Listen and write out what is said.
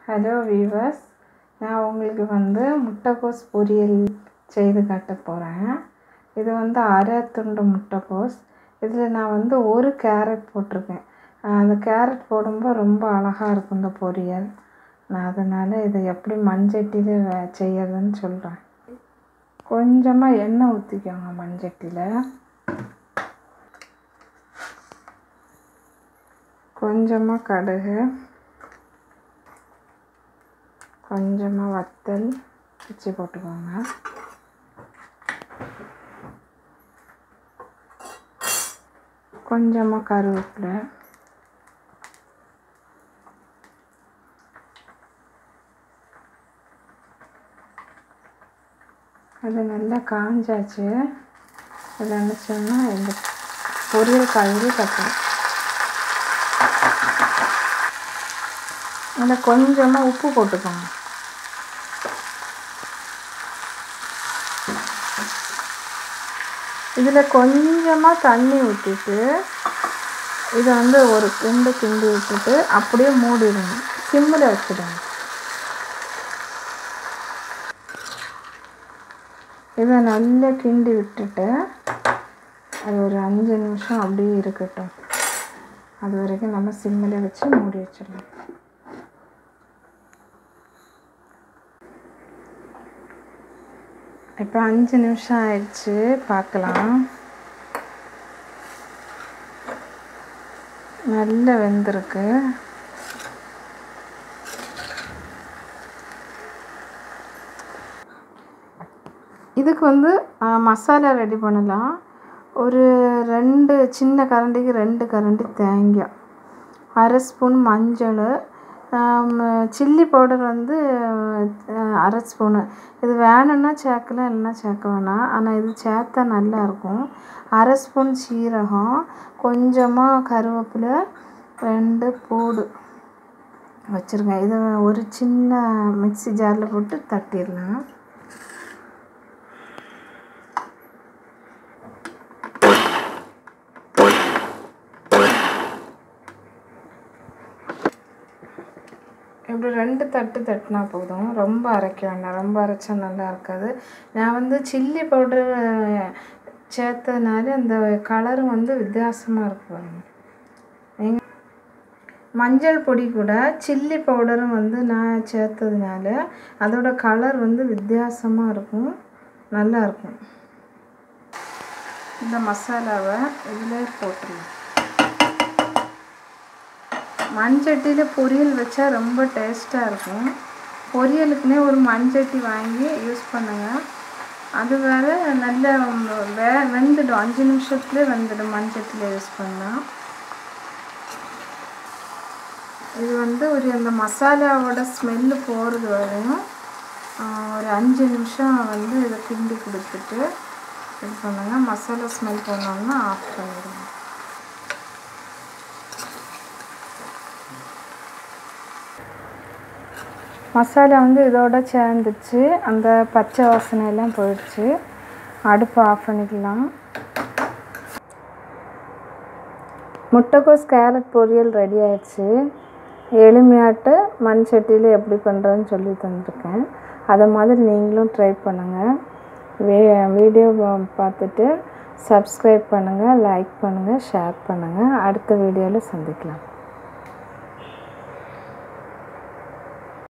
hello viewers நான் உங்களுக்கு வந்து முட்டைக்கோஸ் பொரியல் செய்து காட்ட போகிறேன் இது வந்து அரை துண்டு முட்டைக்கோஸ் இதில் நான் வந்து ஒரு கேரட் போட்டிருக்கேன் அந்த கேரட் போடும்போது ரொம்ப அழகாக இருக்கும் இந்த பொரியல் நான் அதனால் இதை எப்படி மண்சட்டியில் செய்யறதுன்னு சொல்கிறேன் கொஞ்சமாக எண்ணெய் ஊற்றிக்கோங்க மண்சட்டியில் கொஞ்சமாக கடுகு கொஞ்சமாக வத்தல் வச்சு போட்டுக்கோங்க கொஞ்சமாக கருவேப்பிலை அது நல்லா காஞ்சாச்சு அது நினச்சோம்னா இந்த பொரியல் காய்கறி தட்டணும் அதில் கொஞ்சமாக உப்பு போட்டுக்கோங்க இதில் கொஞ்சமாக தண்ணி ஊற்றிட்டு இதை வந்து ஒரு கிண்டு கிண்டி விட்டுட்டு அப்படியே மூடிடுங்க சிம்மில் வச்சுடுங்க இதை நல்லா கிண்டி விட்டுட்டு அது ஒரு அஞ்சு நிமிஷம் அப்படியே இருக்கட்டும் அது வரைக்கும் நம்ம சிம்மில் வச்சு மூடி வச்சிடலாம் இப்போ அஞ்சு நிமிஷம் ஆயிடுச்சு பார்க்கலாம் நல்ல வெந்திருக்கு இதுக்கு வந்து மசாலா ரெடி பண்ணலாம் ஒரு ரெண்டு சின்ன கரண்டிக்கு ரெண்டு கரண்டி தேங்காய் அரை ஸ்பூன் மஞ்சள் சில்லி பவுடர் வந்து அரை ஸ்பூனு இது வேணும்னா சேர்க்கலாம் இல்லைன்னா சேர்க்க வேணாம் ஆனால் இது சேர்த்தா நல்லாயிருக்கும் அரை ஸ்பூன் சீரகம் கொஞ்சமாக கருவேப்பிலை ரெண்டு பூடு வச்சுருங்க இதை ஒரு சின்ன மிக்சி ஜாரில் போட்டு தட்டிடலாம் இப்படி ரெண்டு தட்டு தட்டினா போதும் ரொம்ப அரைக்க வேண்டாம் ரொம்ப அரைச்சா நல்லா இருக்காது நான் வந்து சில்லி பவுடர் சேர்த்ததுனால அந்த கலரும் வந்து வித்தியாசமாக இருக்கும் நீங்கள் மஞ்சள் பொடி கூட சில்லி பவுடரும் வந்து நான் சேர்த்ததுனால அதோட கலர் வந்து வித்தியாசமாக இருக்கும் நல்லா இருக்கும் இந்த மசாலாவை இதில் போட்டுருலாம் மண்சட்டியில் பொரியல் வச்சா ரொம்ப டேஸ்ட்டாக இருக்கும் பொரியலுக்குனே ஒரு மண்சட்டி வாங்கி யூஸ் பண்ணுங்கள் அது வேறு நல்ல வே வெந்துடும் அஞ்சு நிமிஷத்துலேயே வெந்துடும் மண்சட்டியில் யூஸ் பண்ணால் இது வந்து ஒரு அந்த மசாலாவோட ஸ்மெல்லு போகிறது வரையும் ஒரு அஞ்சு நிமிஷம் வந்து இதை கிண்டி கொடுத்துட்டு இது பண்ணுங்கள் மசாலா ஸ்மெல் பண்ணோன்னா ஆஃப் பண்ணிடுங்க மசாலா வந்து இதோட சேர்ந்துச்சு அந்த பச்சை வாசனை எல்லாம் போயிடுச்சு அடுப்பு ஆஃப் பண்ணிக்கலாம் முட்டைக்கோஸ் கேரட் பொரியல் ரெடி ஆயிடுச்சு எளிமையாட்டு மண் சட்டியில் எப்படி பண்ணுறதுன்னு சொல்லி தந்திருக்கேன் அதை மாதிரி நீங்களும் ட்ரை பண்ணுங்கள் வே வீடியோ பார்த்துட்டு சப்ஸ்கிரைப் பண்ணுங்கள் லைக் பண்ணுங்கள் ஷேர் பண்ணுங்கள் அடுத்த வீடியோவில் சந்திக்கலாம்